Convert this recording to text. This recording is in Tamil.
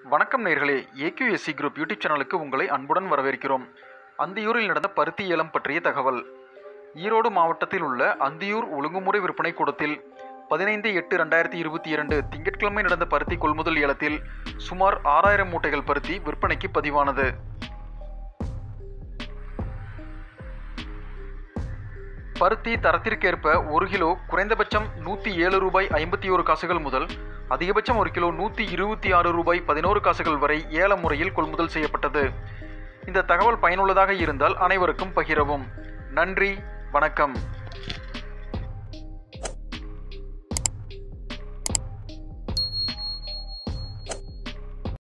வணக்கம் நேர்களே ஏக்யூஎஸ்சி குரூப் யூடியூப் சேனலுக்கு உங்களை அன்புடன் வரவேற்கிறோம் அந்தியூரில் நடந்த பருத்தி ஏலம் பற்றிய தகவல் ஈரோடு மாவட்டத்தில் உள்ள அந்தியூர் ஒழுங்குமுறை விற்பனை கூடத்தில் பதினைந்து எட்டு ரெண்டாயிரத்தி இருபத்தி இரண்டு திங்கட்கிழமை நடந்த பருத்தி கொள்முதல் ஏலத்தில் சுமார் ஆறாயிரம் மூட்டைகள் பருத்தி விற்பனைக்கு பதிவானது பருத்தி தரத்திற்கேற்ப ஒரு கிலோ குறைந்தபட்சம் நூற்றி ஏழு ரூபாய் ஐம்பத்தி ஒரு காசுகள் முதல் அதிகபட்சம் ஒரு கிலோ நூற்றி இருபத்தி ஆறு ரூபாய் பதினோரு காசுகள் வரை ஏல முறையில் கொள்முதல் செய்யப்பட்டது இந்த தகவல் பயனுள்ளதாக இருந்தால் அனைவருக்கும் பகிரவும் நன்றி வணக்கம்